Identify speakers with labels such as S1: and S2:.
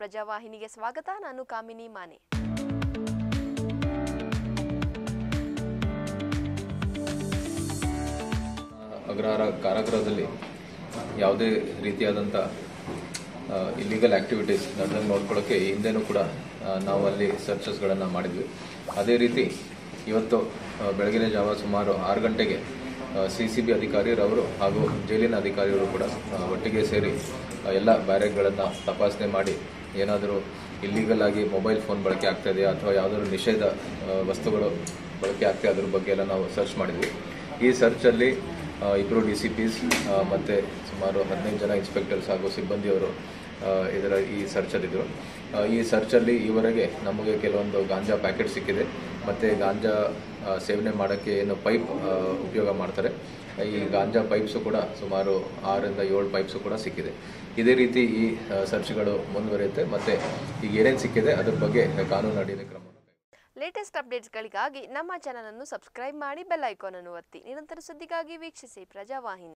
S1: ಪ್ರಜಾವಾಹಿನಿಗೆ ಸ್ವಾಗತ ನಾನು ಕಾಮಿನಿ ಮಾನೆ
S2: ಅಗ್ರಹಾರ ಕಾರಾಗೃಹದಲ್ಲಿ ಯಾವುದೇ ರೀತಿಯಾದಂಥ ಇಲ್ಲಿಗಲ್ ಆ್ಯಕ್ಟಿವಿಟೀಸ್ ನಡೆದಂಗೆ ನೋಡ್ಕೊಳ್ಳೋಕ್ಕೆ ಈ ಹಿಂದೆನೂ ಕೂಡ ಆ, ನಾವು ಅಲ್ಲಿ ಸರ್ಚಸ್ಗಳನ್ನು ಮಾಡಿದ್ವಿ ಅದೇ ರೀತಿ ಇವತ್ತು ಆ, ಬೆಳಗಿನ ಜಾವ ಸುಮಾರು ಆರು ಗಂಟೆಗೆ ಸಿ ಸಿ ಬಿ ಅಧಿಕಾರಿರವರು ಹಾಗೂ ಜೈಲಿನ ಅಧಿಕಾರಿಗಳು ಕೂಡ ಆ, ಒಟ್ಟಿಗೆ ಸೇರಿ ಆ, ಎಲ್ಲ ಬ್ಯಾರೆಕ್ಗಳನ್ನು ತಪಾಸಣೆ ಮಾಡಿ ಏನಾದರೂ ಇಲ್ಲಿಗಲ್ ಆಗಿ ಮೊಬೈಲ್ ಫೋನ್ ಬಳಕೆ ಆಗ್ತಾ ಇದೆಯಾ ಅಥವಾ ಯಾವುದಾದ್ರು ನಿಷೇಧ ಆ, ವಸ್ತುಗಳು ಬಳಕೆ ಆಗ್ತಾ ಅದ್ರ ಬಗ್ಗೆ ಎಲ್ಲ ನಾವು ಸರ್ಚ್ ಮಾಡಿದ್ವಿ ಈ ಸರ್ಚಲ್ಲಿ ಆ, ಇಬ್ಬರು ಡಿ ಸಿ ಪಿಸ್ ಮತ್ತು ಸುಮಾರು ಹದಿನೈದು ಜನ ಇನ್ಸ್ಪೆಕ್ಟರ್ಸ್ ಹಾಗೂ ಸಿಬ್ಬಂದಿಯವರು ಆ, ಇದರ ಈ ಸರ್ಚಲ್ಲಿದ್ದರು ಆ, ಈ ಸರ್ಚಲ್ಲಿ ಈವರೆಗೆ ನಮಗೆ ಕೆಲವೊಂದು ಗಾಂಜಾ ಪ್ಯಾಕೆಟ್ ಸಿಕ್ಕಿದೆ ಮತ್ತು ಗಾಂಜಾ ಆ, ಸೇವನೆ ಮಾಡೋಕ್ಕೆ ಏನು ಪೈಪ್ ಆ, ಉಪಯೋಗ ಮಾಡ್ತಾರೆ ಈ ಗಾಂಜಾ ಪೈಪ್ಸು ಕೂಡ ಸುಮಾರು ಆರರಿಂದ ಏಳು ಪೈಪ್ಸು ಕೂಡ ಸಿಕ್ಕಿದೆ ಇದೇ ರೀತಿ ಈ ಆ, ಸರ್ಚ್ಗಳು ಮುಂದುವರಿಯುತ್ತೆ ಮತ್ತು ಈಗ ಏನೇನು ಸಿಕ್ಕಿದೆ ಅದ್ರ ಬಗ್ಗೆ ಕಾನೂನು ಅಡಿಯಲ್ಲಿ ಕ್ರಮ
S1: ಲೇಟೆಸ್ಟ್ ಅಪ್ಡೇಟ್ಸ್ಗಳಿಗಾಗಿ ನಮ್ಮ ಚಾನಲ್ ಅನ್ನು ಸಬ್ಸ್ಕ್ರೈಬ್ ಮಾಡಿ ಬೆಲ್ ಐಕಾನ್ ಅನ್ನು ಒತ್ತಿ ನಿರಂತರ ಸುದ್ದಿಗಾಗಿ ವೀಕ್ಷಿಸಿ ಪ್ರಜಾವಾಹಿನಿ